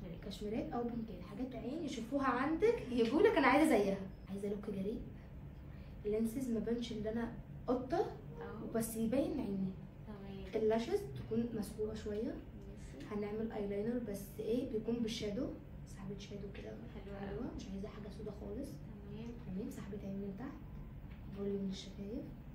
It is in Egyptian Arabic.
كده كشميرات او بنكات حاجات عين يشوفوها عندك يقول لك انا عايزه زيها عايزه لوك جريء اللينسز ما بانش ان انا قطه اه بس يبين عيني تمام اللاشز تكون مسحوبه شويه ماشي هنعمل ايلاينر بس ايه بيكون بالشادو سحبه شادو كده حلوة حلوه مش عايزه حاجه سودا خالص تمام تمام سحبه عين من تحت فوليوم للشفايف